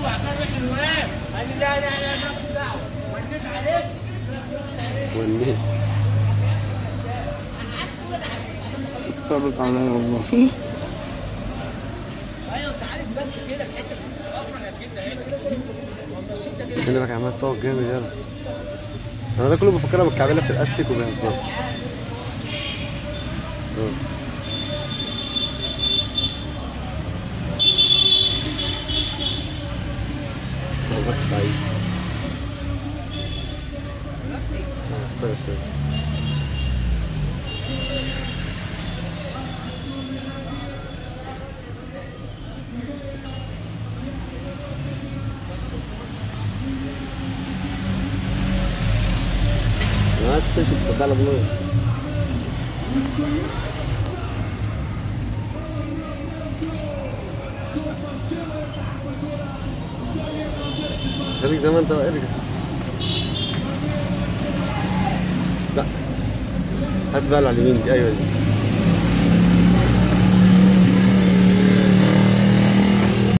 والنيل صبرت عليا والله خلي بالك عمال تصوت جامد يلا انا ده كله بفكرها بالكعبله في الاستيك وبيهزروا اه. صباح سعيد اه، سوري سوري ما تشوف البدالة بلوي خليك زي ما انت ارجع لا هات بقى اللي على اليمين دي ايوه دي